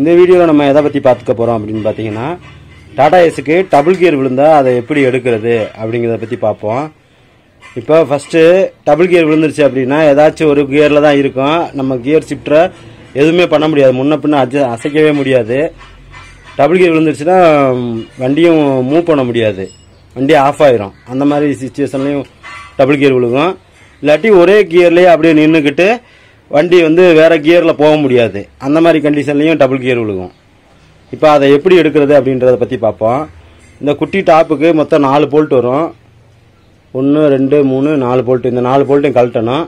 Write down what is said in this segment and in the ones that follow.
இந்த வீடியோவில் நம்ம எதை பற்றி பார்த்துக்க போகிறோம் அப்படின்னு பார்த்தீங்கன்னா டாடா ஏஸுக்கு டபுள் கியர் விழுந்தா அதை எப்படி எடுக்கிறது அப்படிங்கிறத பற்றி பார்ப்போம் இப்போ ஃபஸ்ட்டு டபுள் கியர் விழுந்துருச்சு அப்படின்னா ஏதாச்சும் ஒரு கியரில் தான் இருக்கும் நம்ம கியர் ஷிஃப்டரை எதுவுமே பண்ண முடியாது முன்ன பின்ன அஜ அசைக்கவே முடியாது டபுள் கியர் விழுந்துருச்சுன்னா ம், வண்டியும் மூவ் பண்ண முடியாது வண்டி ஆஃப் ஆயிரும் அந்த மாதிரி சுச்சுவேஷன்லையும் டபுள் கியர் விழுகும் இல்லாட்டி ஒரே கியர்லேயே அப்படியே நின்றுக்கிட்டு வண்டி வந்து வேற கியரில் போக முடியாது அந்த மாதிரி கண்டிஷன்லையும் டபுள் கியர் விழுகும் இப்போ அதை எப்படி எடுக்கிறது அப்படின்றத பற்றி பார்ப்போம் இந்த குட்டி டாப்புக்கு மொத்தம் நாலு போல்ட் வரும் ஒன்று ரெண்டு மூணு நாலு போல்ட் இந்த நாலு போல்ட்டையும் கழட்டணும்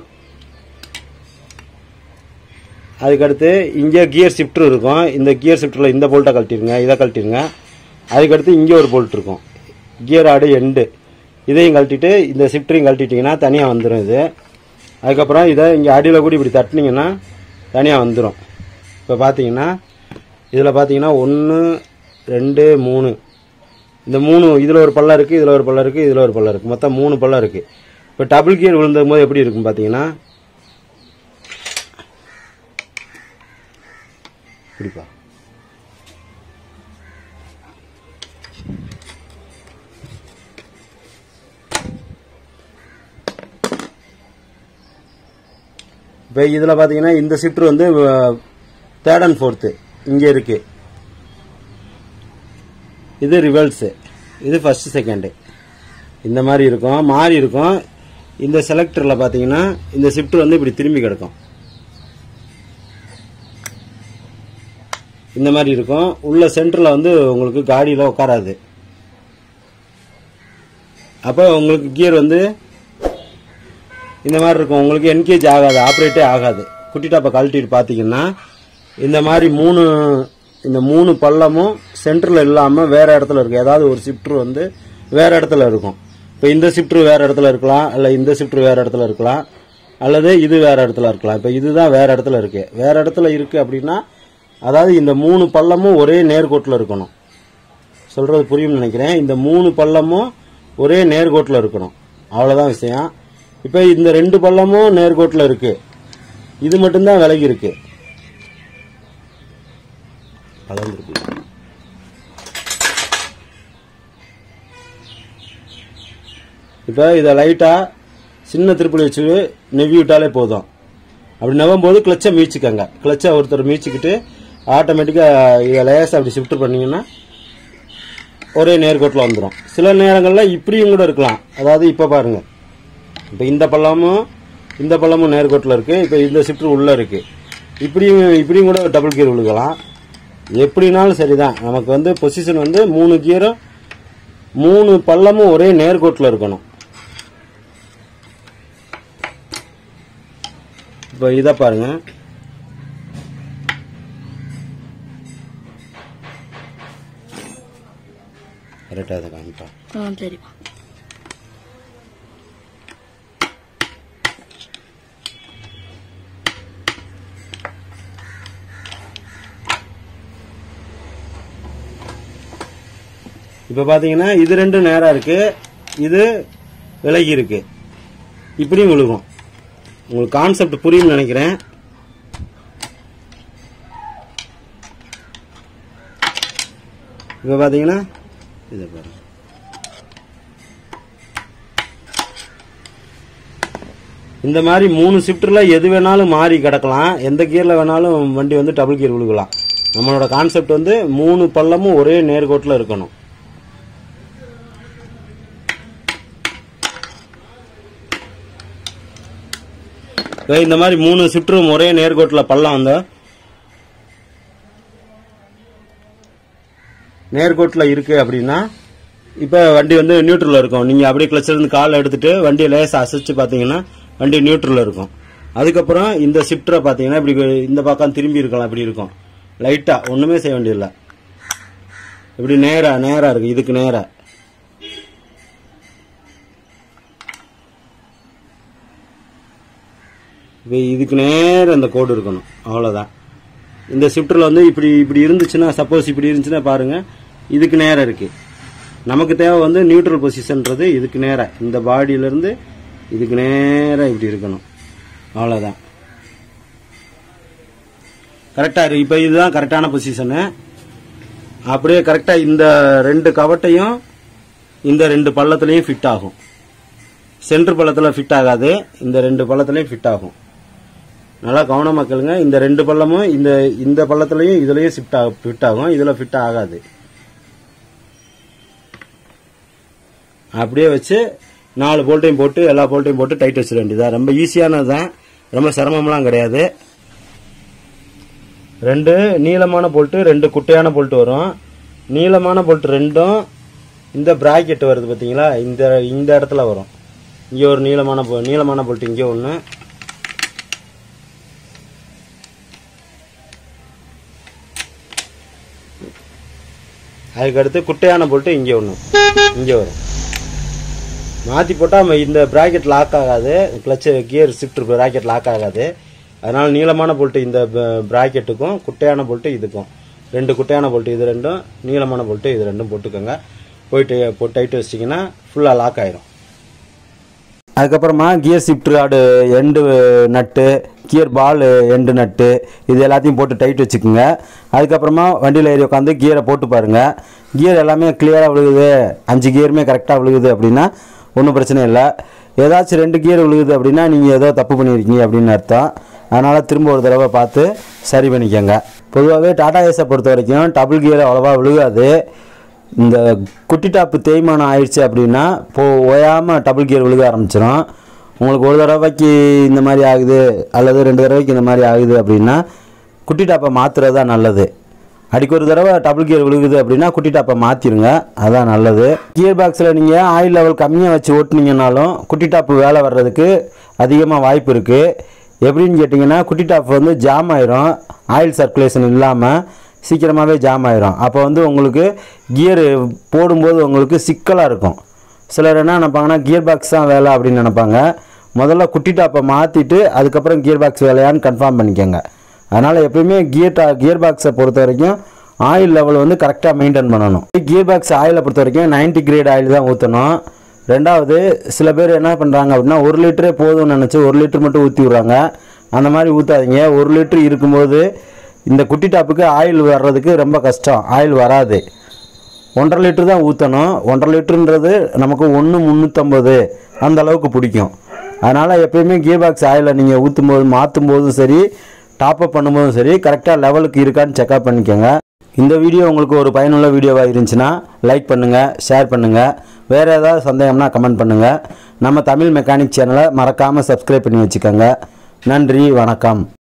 அதுக்கடுத்து இங்கே கியர் ஷிஃப்டர் இருக்கும் இந்த கியர் ஷிஃப்டரில் இந்த போல்ட்டை கழட்டிருங்க இதை கழட்டிருங்க அதுக்கடுத்து இங்கே ஒரு போல்ட் இருக்கும் கியர் ஆடு எண்டு இதையும் கழட்டிட்டு இந்த ஷிஃப்டரையும் கழட்டிட்டிங்கன்னா தனியாக வந்துடும் இது அதுக்கப்புறம் இதை இங்கே அடியில் கூட இப்படி தட்டினீங்கன்னா தனியாக வந்துடும் இப்போ பார்த்தீங்கன்னா இதில் பார்த்தீங்கன்னா ஒன்று ரெண்டு மூணு இந்த மூணு இதில் ஒரு பள்ளம் இருக்குது இதில் ஒரு பள்ளம் இருக்குது இதில் ஒரு பள்ளம் இருக்குது மொத்தம் மூணு பள்ளம் இருக்குது இப்போ டபுள் கியர் விழுந்தும் போது எப்படி இருக்கும் பார்த்தீங்கன்னா இப்படிப்பா இப்போ இதில் பார்த்தீங்கன்னா இந்த ஷிஃப்ட் வந்து தேர்ட் அண்ட் ஃபோர்த்து இங்கே இருக்கு இது ரிவல்ஸு இது ஃபர்ஸ்ட் செகண்டு இந்த மாதிரி இருக்கும் மாறி இருக்கும் இந்த செலக்டரில் பார்த்தீங்கன்னா இந்த ஷிஃப்ட் வந்து இப்படி திரும்பி கிடக்கும் இந்த மாதிரி இருக்கும் உள்ள சென்டரில் வந்து உங்களுக்கு காடியில் உட்காராது அப்போ உங்களுக்கு கியர் வந்து இந்த மாதிரி இருக்கும் உங்களுக்கு என்கேஜ் ஆகாது ஆப்ரேட்டே ஆகாது குட்டி டாப்பை கழட்டிட்டு பார்த்தீங்கன்னா இந்த மாதிரி மூணு இந்த மூணு பள்ளமும் சென்டரில் இல்லாமல் வேற இடத்துல இருக்கு ஏதாவது ஒரு ஷிஃப்டர் வந்து வேற இடத்துல இருக்கும் இப்போ இந்த ஷிஃப்டர் வேற இடத்துல இருக்கலாம் இல்லை இந்த ஷிஃப்டர் வேற இடத்துல இருக்கலாம் அல்லது இது வேற இடத்துல இருக்கலாம் இப்போ இதுதான் வேற இடத்துல இருக்கு வேற இடத்துல இருக்கு அப்படின்னா அதாவது இந்த மூணு பள்ளமும் ஒரே நேர்கோட்டில் இருக்கணும் சொல்றது புரியும்னு நினைக்கிறேன் இந்த மூணு பள்ளமும் ஒரே நேர்கோட்டில் இருக்கணும் அவ்வளோதான் விஷயம் இப்போ இந்த ரெண்டு பள்ளமும் நேர்கோட்டில் இருக்கு இது மட்டும்தான் விலகி இருக்கு கலந்துருக்கு இப்போ இதை லைட்டாக சின்ன திருப்பலி வச்சு நெவி விட்டாலே போதும் அப்படி நவும் போது கிளச்சை மீச்சிக்கங்க கிளச்சை ஒருத்தர் மீச்சிக்கிட்டு ஆட்டோமேட்டிக்காக இதை லேசாக அப்படி ஷிஃப்ட் பண்ணீங்கன்னா ஒரே நேர்கோட்டில் வந்துடும் சில நேரங்களில் இப்படியும் கூட இருக்கலாம் அதாவது இப்போ பாருங்க இப்போ இந்த பள்ளமும் இந்த பள்ளமும் நேர்கோட்டில் இருக்கு இப்போ இந்த ஷிஃப்ட் உள்ள இருக்கு இப்படியும் இப்படியும் கூட டபுள் கியர் விழுகலாம் எப்படினாலும் சரிதான் நமக்கு வந்து பொசிஷன் வந்து மூணு கியரும் மூணு பள்ளமும் ஒரே நேர்கோட்டில் இருக்கணும் இப்போ இதை பாருங்க கரெக்டாக அதை காமிப்பா ஆ சரிப்பா இப்போ பார்த்தீங்கன்னா இது ரெண்டும் நேரா இருக்கு இது விலகி இருக்கு இப்படியும் விழுகும் உங்களுக்கு கான்செப்ட் புரியும்னு நினைக்கிறேன் இப்போ பார்த்தீங்கன்னா இதை பாருங்க இந்த மாதிரி மூணு ஷிஃப்ட்ல எது வேணாலும் மாறி கிடக்கலாம் எந்த கியர்ல வேணாலும் வண்டி வந்து டபுள் கியர் விழுகலாம் நம்மளோட கான்செப்ட் வந்து மூணு பள்ளமும் ஒரே நேர்கோட்டில் இருக்கணும் இப்போ இந்த மாதிரி மூணு ஷிஃப்ட்ரும் ஒரே நேர்கோட்டில் பள்ளம் வந்தா நேர்கோட்டில் இருக்கு அப்படின்னா இப்போ வண்டி வந்து நியூட்ரலில் இருக்கும் நீங்கள் அப்படியே கிளச்சில் இருந்து காலை எடுத்துட்டு வண்டியை லேசாக அசைச்சு பார்த்தீங்கன்னா வண்டி நியூட்ரலில் இருக்கும் அதுக்கப்புறம் இந்த ஷிஃப்டரை பார்த்தீங்கன்னா இப்படி இந்த பக்கம் திரும்பி இருக்கலாம் இப்படி இருக்கும் லைட்டாக ஒன்றுமே செய்ய வேண்டியதில்லை இப்படி நேரா நேரா இருக்கு இதுக்கு நேரா இப்போ இதுக்கு நேரம் இந்த கோடு இருக்கணும் அவ்வளோதான் இந்த ஷிஃப்டரில் வந்து இப்படி இப்படி இருந்துச்சுன்னா சப்போஸ் இப்படி இருந்துச்சுன்னா பாருங்க இதுக்கு நேரம் இருக்கு நமக்கு தேவை வந்து நியூட்ரல் பொசிஷன்றது இதுக்கு நேரா இந்த பாடியிலேருந்து இதுக்கு நேரா இப்படி இருக்கணும் அவ்வளோதான் கரெக்டாக இருக்கு இப்போ இதுதான் கரெக்டான பொசிஷனு அப்படியே கரெக்டாக இந்த ரெண்டு கவட்டையும் இந்த ரெண்டு பள்ளத்துலையும் ஃபிட் ஆகும் சென்டர் பள்ளத்தில் ஃபிட் ஆகாது இந்த ரெண்டு பள்ளத்துலையும் ஃபிட் ஆகும் நல்லா கவனமாக கேளுங்க இந்த ரெண்டு பள்ளமும் இந்த இந்த பள்ளத்துலையும் இதுலயும் ஃபிட் ஆகும் ஃபிட் ஆகும் இதில் ஃபிட் ஆகாது அப்படியே வச்சு நாலு போல்ட்டையும் போட்டு எல்லா போல்ட்டையும் போட்டு டைட் வச்சிட வேண்டியதா ரொம்ப ஈஸியானது தான் ரொம்ப சிரமம்லாம் கிடையாது ரெண்டு நீளமான போல்ட்டு ரெண்டு குட்டையான போல்ட்டு வரும் நீளமான போல்ட் ரெண்டும் இந்த பிராக்கெட் வருது பார்த்தீங்களா இந்த இந்த இடத்துல வரும் இங்கே ஒரு நீளமான போ- நீளமான போல்ட் இங்கே ஒன்று அதுக்கடுத்து குட்டையான போல்ட்டு இங்கே ஒன்று இங்கே வரும் மாற்றி போட்டால் இந்த பிராக்கெட் லாக் ஆகாது clutch gear shift bracket lock ஆகாது அதனால நீளமான போல்ட்டு இந்த பிராக்கெட்டுக்கும் குட்டையான போல்ட்டு இதுக்கும் ரெண்டு குட்டையான போல்ட்டு இது ரெண்டும் நீளமான போல்ட்டு இது ரெண்டும் போட்டுக்கோங்க போயிட்டு போட்டு டைட்டு வச்சிட்டிங்கன்னா ஃபுல்லாக லாக் ஆயிரும் அதுக்கப்புறமா gear shift rod end nut gear ball end nut இது எல்லாத்தையும் போட்டு டைட் வச்சுக்கோங்க அதுக்கப்புறமா வண்டியில் ஏறி உட்காந்து கியரை போட்டு பாருங்கள் கியர் எல்லாமே கிளியராக விழுகுது அஞ்சு கியருமே கரெக்டாக விழுகுது அப்படின்னா ஒன்றும் பிரச்சனை இல்லை ஏதாச்சும் ரெண்டு கியர் விழுகுது அப்படின்னா நீங்கள் ஏதோ தப்பு பண்ணியிருக்கீங்க அப்படின்னு அர்த்தம் அதனால் திரும்ப ஒரு தடவை பார்த்து சரி பண்ணிக்கோங்க பொதுவாகவே டாடா ஏஸை பொறுத்த வரைக்கும் டபுள் கியர் அவ்வளோவா விழுகாது இந்த குட்டி டாப்பு தேய்மானம் ஆயிடுச்சு அப்படின்னா இப்போ ஓயாமல் டபுள் கியர் விழுக ஆரம்பிச்சிடும் உங்களுக்கு ஒரு தடவைக்கு இந்த மாதிரி ஆகுது அல்லது ரெண்டு தடவைக்கு இந்த மாதிரி ஆகுது அப்படின்னா குட்டி டாப்பை மாற்றுறது தான் நல்லது அடிக்கு ஒரு தடவை டபுள் கியர் விழுகுது அப்படின்னா குட்டி டாப்பை மாற்றிருங்க அதான் நல்லது கியர் பாக்ஸில் நீங்கள் ஆயில் லெவல் கம்மியாக வச்சு ஓட்டுனீங்கனாலும் குட்டி டாப்பு வேலை வர்றதுக்கு அதிகமாக வாய்ப்பு இருக்குது எப்படின்னு கேட்டிங்கன்னா குட்டி டாப் வந்து ஜாம் ஆயிரும் ஆயில் சர்க்குலேஷன் இல்லாமல் சீக்கிரமாகவே ஜாம் ஆயிரும் அப்போ வந்து உங்களுக்கு கியர் போடும்போது உங்களுக்கு சிக்கலாக இருக்கும் சிலர் என்ன நினைப்பாங்கன்னா கியர் பாக்ஸ் தான் வேலை அப்படின்னு நினைப்பாங்க முதல்ல குட்டி டாப்பை மாற்றிட்டு அதுக்கப்புறம் கியர் பாக்ஸ் வேலையான்னு கன்ஃபார்ம் பண்ணிக்கோங்க அதனால் எப்பயுமே கியர் டா கியர் பாக்ஸை பொறுத்த வரைக்கும் ஆயில் லெவல் வந்து கரெக்டாக மெயின்டைன் பண்ணணும் கியர் பாக்ஸ் ஆயிலை பொறுத்த வரைக்கும் 90 கிரேட் ஆயில் தான் ஊற்றணும் ரெண்டாவது சில பேர் என்ன பண்ணுறாங்க அப்படின்னா ஒரு லிட்டரே போதும்னு நினச்சி ஒரு லிட்டர் மட்டும் ஊற்றி விட்றாங்க அந்த மாதிரி ஊற்றாதீங்க ஒரு லிட்டர் இருக்கும்போது இந்த குட்டி டாப்புக்கு ஆயில் வர்றதுக்கு ரொம்ப கஷ்டம் ஆயில் வராது ஒன்றரை லிட்டர் தான் ஊற்றணும் ஒன்றரை லிட்டருன்றது நமக்கு ஒன்று முந்நூற்றம்பது அந்த அளவுக்கு பிடிக்கும் அதனால் எப்பயுமே கியர் பாக்ஸ் ஆயிலை நீங்கள் ஊற்றும் போது மாற்றும் போதும் சரி டாப்அப் பண்ணும்போதும் சரி கரெக்டாக லெவலுக்கு இருக்கான்னு செக்அப் பண்ணிக்கோங்க இந்த வீடியோ உங்களுக்கு ஒரு பயனுள்ள வீடியோவாக இருந்துச்சுன்னா லைக் பண்ணுங்கள் ஷேர் பண்ணுங்கள் வேறு ஏதாவது சந்தேகம்னா கமெண்ட் பண்ணுங்கள் நம்ம தமிழ் மெக்கானிக் சேனலை மறக்காமல் சப்ஸ்கிரைப் பண்ணி வச்சுக்கோங்க நன்றி வணக்கம்